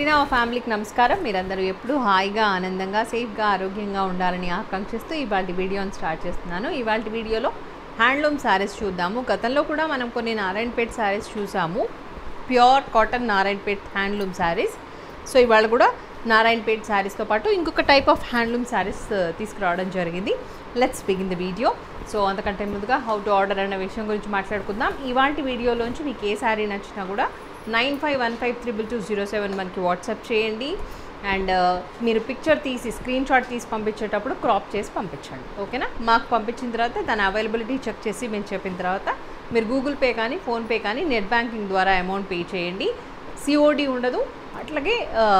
చిరునామా ఫ్యామిలీకి నమస్కారం మీరందరూ ఎప్పుడూ హాయిగా ఆనందంగా సేఫ్గా ఆరోగ్యంగా ఉండాలని ఆకాంక్షిస్తూ ఇవాళ వీడియోని స్టార్ట్ చేస్తున్నాను ఇవాళ వీడియోలో హ్యాండ్లూమ్ శారీస్ చూద్దాము గతంలో కూడా మనం కొన్ని నారాయణపేట్ శారీస్ చూసాము pure cotton Narayanpet handloom saris so ఇవాళ కూడా నారాయణపేట్ శారీస్తో పాటు ఇంకొక టైప్ ఆఫ్ హ్యాండ్లూమ్ శారీస్ తీసుకురావడం జరిగింది let's begin the video so అంతకంటే ముందుగా హౌ టు ఆర్డర్ అనే విషయం గురించి మాట్లాడుకుందాం ఇవాంటి వీడియోలోంచి మీకు ఏ శారీ నచ్చినా కూడా nine five one five triple two zero seven మనకి వాట్సాప్ చేయండి అండ్ మీరు పిక్చర్ తీసి స్క్రీన్ షాట్ తీసి పంపించేటప్పుడు క్రాప్ చేసి పంపించండి ఓకేనా మాకు పంపించిన తర్వాత దాని అవైలబిలిటీ చెక్ చేసి మేము చెప్పిన తర్వాత మీరు గూగుల్ పే కానీ ఫోన్పే కానీ నెట్ బ్యాంకింగ్ ద్వారా అమౌంట్ పే చేయండి సిఓడి ఉండదు అట్లాగే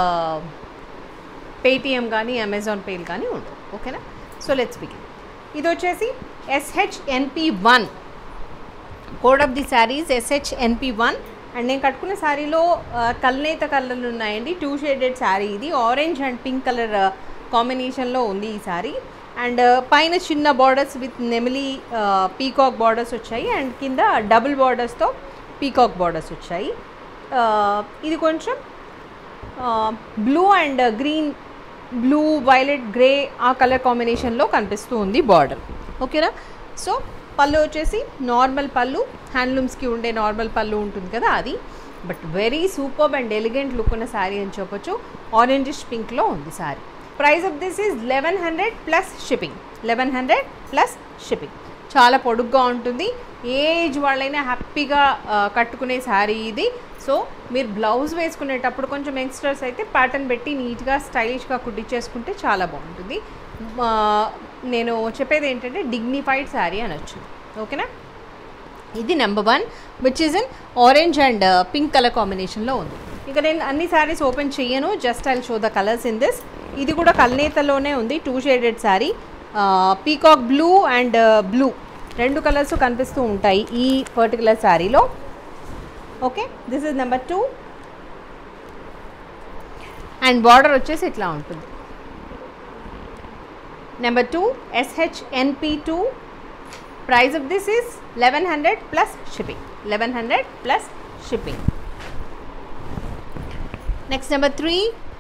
పేటిఎం కానీ అమెజాన్ పేలు కానీ ఉండదు ఓకేనా సో లెట్స్ బిగిన్ ఇది వచ్చేసి SHNP one code of the saris SHNP one and నేను కట్టుకున్న శారీలో కల్నేత కలర్లు ఉన్నాయండి టూ షేడెడ్ శారీ ఇది ఆరెంజ్ అండ్ పింక్ కలర్ కాంబినేషన్లో ఉంది ఈ శారీ అండ్ పైన చిన్న బార్డర్స్ విత్ నెమిలీ పీకాక్ బార్డర్స్ వచ్చాయి అండ్ కింద డబుల్ బార్డర్స్తో పీకాక్ బార్డర్స్ వచ్చాయి ఇది కొంచెం blue and green blue violet grey ఆ కలర్ కాంబినేషన్లో కనిపిస్తూ ఉంది బార్డర్ ఓకేనా సో పళ్ళు వచ్చేసి నార్మల్ పళ్ళు హ్యాండ్లూమ్స్కి ఉండే నార్మల్ పళ్ళు ఉంటుంది కదా అది but very super and elegant look ఉన్న శారీ అని చెప్పొచ్చు ఆరెంజిష్ పింక్లో ఉంది sari price of this is eleven hundred plus shipping eleven hundred plus shipping చాలా పొడుగ్గా ఉంటుంది ఏ ఏజ్ వాళ్ళైనా హ్యాపీగా కట్టుకునే శారీ ఇది సో మీరు బ్లౌజ్ వేసుకునేటప్పుడు కొంచెం యంగ్స్టర్స్ అయితే ప్యాటర్న్ పెట్టి నీట్గా స్టైలిష్గా కుట్టించేసుకుంటే చాలా బాగుంటుంది నేను చెప్పేది ఏంటంటే డిగ్నిఫైడ్ శారీ అనొచ్చు ఓకేనా ఇది number one which is in orange and pink colour కాంబినేషన్లో ఉంది ఇక నేను అన్ని శారీస్ ఓపెన్ చేయను just I show the colours in this ఇది కూడా కల్నేతలోనే ఉంది two shaded sari peacock blue and blue రెండు కలర్స్ కనిపిస్తూ ఉంటాయి ఈ పర్టికులర్ శారీలో okay this is number two and border వచ్చేసి ఇట్లా ఉంటుంది number two SHNP two price of this is eleven hundred plus shipping eleven hundred plus shipping next number three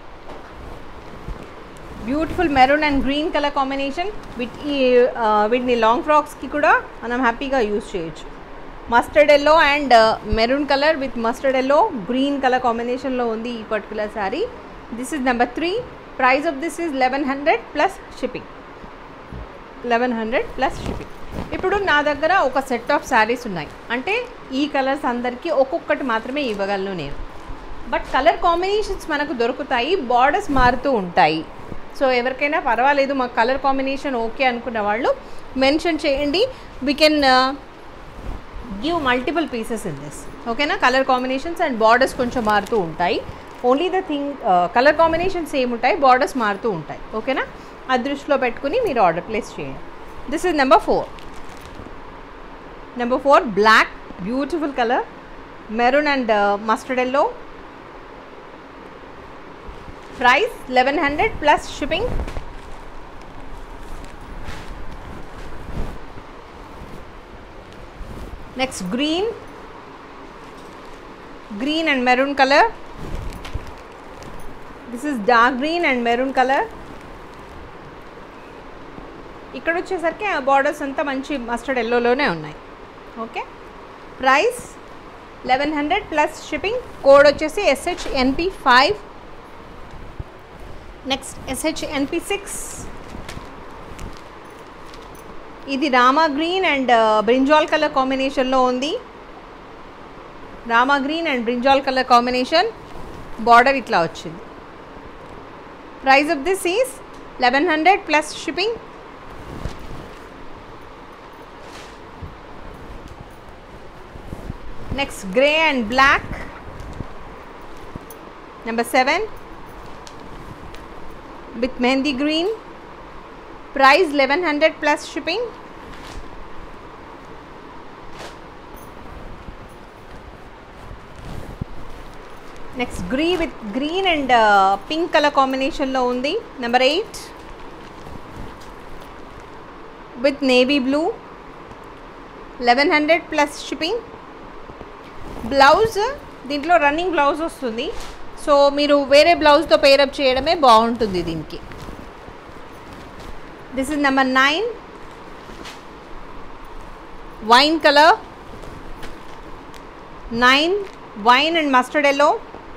beautiful maroon and green colour combination వీటి వీటిని long ఫ్రాక్స్కి కూడా మనం హ్యాపీగా use చేయొచ్చు mustard yellow and maroon colour with mustard yellow green colour కాంబినేషన్లో ఉంది ఈ particular sari this is number three price of this is eleven hundred plus shipping eleven hundred plus shipping ఇప్పుడు నా దగ్గర ఒక సెట్ ఆఫ్ శారీస్ ఉన్నాయి అంటే ఈ కలర్స్ అందరికీ ఒక్కొక్కటి మాత్రమే ఇవ్వగలను నేను బట్ కలర్ కాంబినేషన్స్ మనకు దొరుకుతాయి బార్డర్స్ మారుతూ ఉంటాయి సో ఎవరికైనా పర్వాలేదు మాకు కలర్ కాంబినేషన్ ఓకే అనుకున్న వాళ్ళు మెన్షన్ చేయండి we can give multiple pieces in this ఓకేనా కలర్ కాంబినేషన్స్ అండ్ బార్డర్స్ కొంచెం మారుతూ ఉంటాయి only the thing colour combinations ఏమి ఉంటాయి బార్డర్స్ మారుతూ ఉంటాయి ఓకేనా అది దృష్టిలో పెట్టుకుని మీరు ఆర్డర్ ప్లేస్ చేయండి this is number four number four black beautiful colour maroon and mustard yellow price eleven hundred plus shipping next green green and maroon colour this is dark green and maroon colour ఇక్కడ వచ్చేసరికి ఆ borders అంతా మంచి mustard ఎల్లోలోనే ఉన్నాయి okay price eleven hundred plus shipping code వచ్చేసి SHNP five next SHNP six ఇది Rama green and brinjal colour కాంబినేషన్లో ఉంది Rama green and brinjal colour combination border ఇట్లా వచ్చింది price of this is eleven hundred plus shipping next grey and black number seven with mehndi green price eleven hundred plus shipping next grey with green and pink colour కాంబినేషన్లో ఉంది number eight with navy blue eleven hundred plus shipping blouse దీంట్లో running blouse వస్తుంది so so మీరు వేరే బ్లౌజ్తో pair up చేయడమే బాగుంటుంది దీనికి this is number nine wine colour nine wine and mustard yellow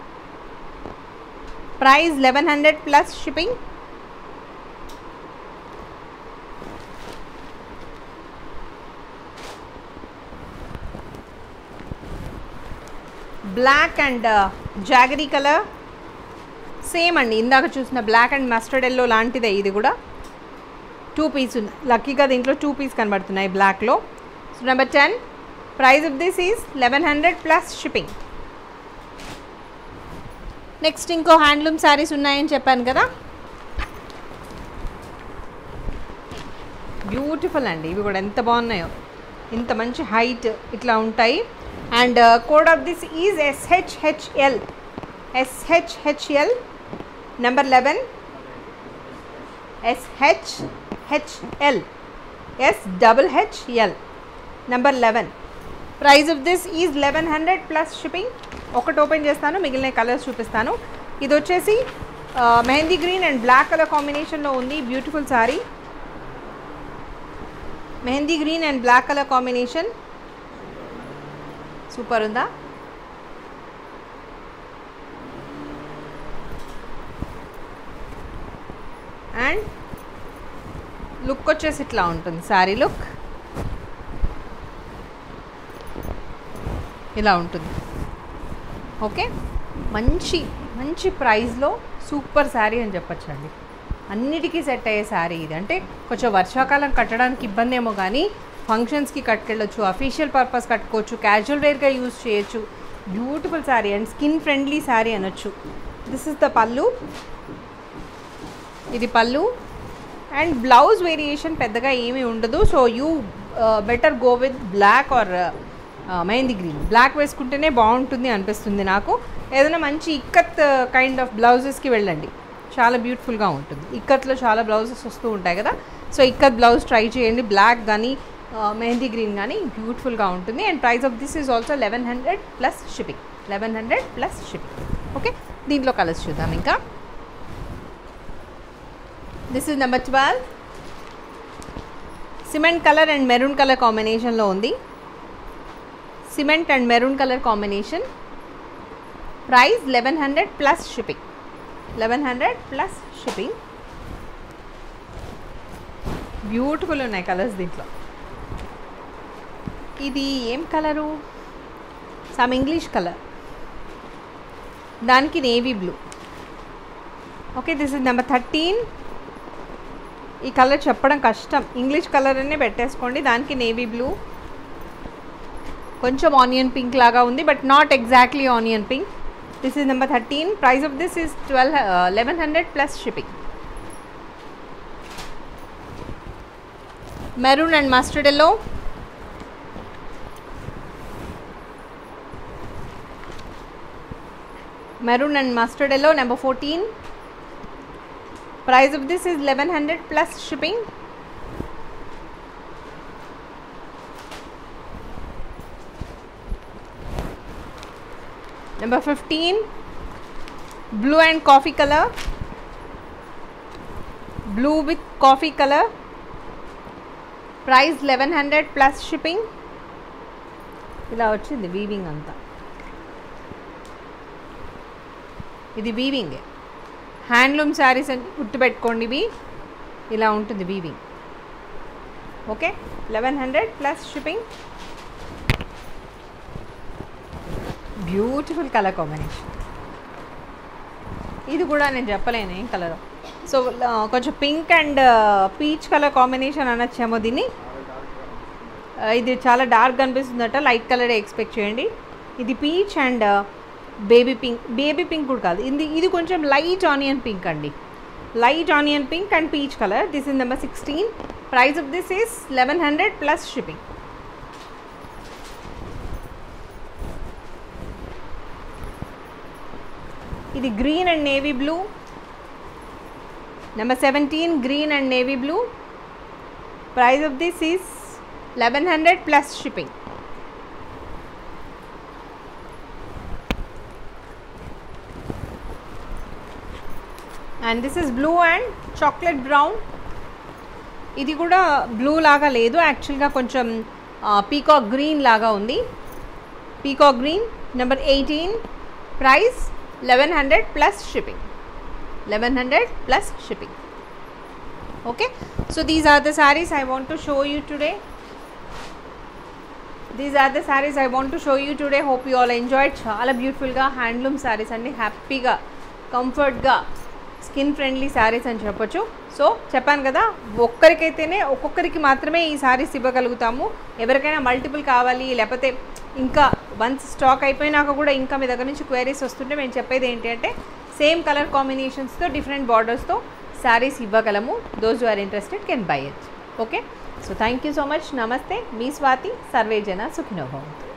price eleven hundred plus shipping black and jaggery colour same అండి ఇందాక చూసిన బ్లాక్ అండ్ మస్టర్డ్ ఎల్లో లాంటిదే ఇది కూడా టూ పీస్ ఉన్నాయి లక్కీగా దీంట్లో టూ పీస్ కనబడుతున్నాయి బ్లాక్లో so number ten price of this is eleven hundred plus shipping next ఇంకో హ్యాండ్లూమ్ శారీస్ ఉన్నాయని చెప్పాను కదా బ్యూటిఫుల్ అండి ఇవి కూడా ఎంత బాగున్నాయో ఇంత మంచి హైట్ ఇట్లా ఉంటాయి and code of this is SHHL SHHL number eleven SHHL S double HL number eleven price of this is eleven hundred plus shipping ఒకటి ఓపెన్ చేస్తాను మిగిలిన కలర్స్ చూపిస్తాను ఇది వచ్చేసి mehndi green and black colour కాంబినేషన్లో ఉంది beautiful sari mehndi green and black colour combination super ఉందా and look వచ్చేసి ఇట్లా ఉంటుంది శారీ లుక్ ఇలా ఉంటుంది ఓకే మంచి మంచి ప్రైస్లో సూపర్ శారీ అని చెప్పచ్చండి అన్నిటికీ సెట్ అయ్యే శారీ ఇది అంటే కొంచెం వర్షాకాలం కట్టడానికి ఇబ్బంది ఏమో కానీ ఫంక్షన్స్కి కట్టుకెళ్ళొచ్చు అఫీషియల్ పర్పస్ కట్టుకోవచ్చు క్యాజువల్ వేర్గా యూజ్ చేయొచ్చు beautiful sari and skin friendly sari అనొచ్చు దిస్ ఇస్ ద పళ్ళు ఇది పళ్ళు అండ్ బ్లౌజ్ వేరియేషన్ పెద్దగా ఏమీ ఉండదు so you better go with black or mehndi green black వేసుకుంటేనే బాగుంటుంది అనిపిస్తుంది నాకు ఏదైనా మంచి ఇక్కత్ కైండ్ ఆఫ్ బ్లౌజెస్కి వెళ్ళండి చాలా బ్యూటిఫుల్గా ఉంటుంది ఇక్కత్లో చాలా బ్లౌజెస్ వస్తూ ఉంటాయి కదా సో ఇక్కత్ బ్లౌజ్ ట్రై చేయండి బ్లాక్ కానీ మెహందీ గ్రీన్ కానీ బ్యూటిఫుల్గా ఉంటుంది and price of this is also eleven hundred plus shipping eleven hundred plus shipping okay దీంట్లో కలర్స్ చూద్దాం ఇంకా this is number twelve cement colour and maroon colour కాంబినేషన్లో ఉంది cement and maroon colour combination price eleven hundred plus shipping eleven hundred plus shipping beautiful ఉన్నాయి colours దీంట్లో ఇది ఏం colour some English colour దానికి navy blue okay this is number thirteen ఈ colour చెప్పడం కష్టం ఇంగ్లీష్ కలర్ అనే పెట్టేసుకోండి దానికి నేవీ బ్లూ కొంచెం ఆనియన్ పింక్ లాగా ఉంది but not exactly onion pink this is number thirteen price of this is twelve eleven hundred plus shipping maroon and mustard yellow maroon and mustard yellow number fourteen price of this is 1100 plus shipping number 15 blue and coffee color blue with coffee color price 1100 plus shipping ఇలా వచ్చింది weaving అంతా ఇది వీవింగే handloom saris అని గుర్తుపెట్టుకోండి ఇవి ఇలా ఉంటుంది weaving okay eleven hundred plus shipping beautiful colour combination ఇది కూడా నేను చెప్పలేను ఏం కలర్ సో కొంచెం pink and peach colour combination అనొచ్చేమో దీన్ని ఇది చాలా డార్క్ కనిపిస్తుందట లైట్ కలర్ ఎక్స్పెక్ట్ చేయండి ఇది peach and baby pink baby pink కూడా కాదు ఇది ఇది కొంచెం లైట్ ఆనియన్ పింక్ అండి light onion pink and peach colour this is number sixteen price of this is eleven hundred plus shipping ఇది green and navy blue number seventeen green and navy blue price of this is eleven hundred plus shipping and this is blue and chocolate brown ఇది కూడా blue లాగా లేదు యాక్చువల్గా కొంచెం peacock green లాగా ఉంది peacock green number eighteen price eleven hundred plus shipping eleven hundred plus shipping okay so these are the saris I want to show you today these are the saris I want to show you today hope you all enjoy చాలా బ్యూటిఫుల్గా handloom saris అన్ని హ్యాపీగా కంఫర్ట్గా skin friendly saris అని చెప్పొచ్చు so చెప్పాను కదా ఒక్కరికైతేనే ఒక్కొక్కరికి మాత్రమే ఈ శారీస్ ఇవ్వగలుగుతాము ఎవరికైనా మల్టిపుల్ కావాలి లేకపోతే ఇంకా వన్స్ స్టాక్ అయిపోయినాక కూడా ఇంకా మీ దగ్గర నుంచి క్వైరీస్ వస్తుంటే మేము చెప్పేది ఏంటి అంటే సేమ్ కలర్ కాంబినేషన్స్తో డిఫరెంట్ బార్డర్స్తో శారీస్ ఇవ్వగలము those are interested can buy it okay so thank you so much నమస్తే మీ స్వాతి సర్వే జన సుఖినోభవంతు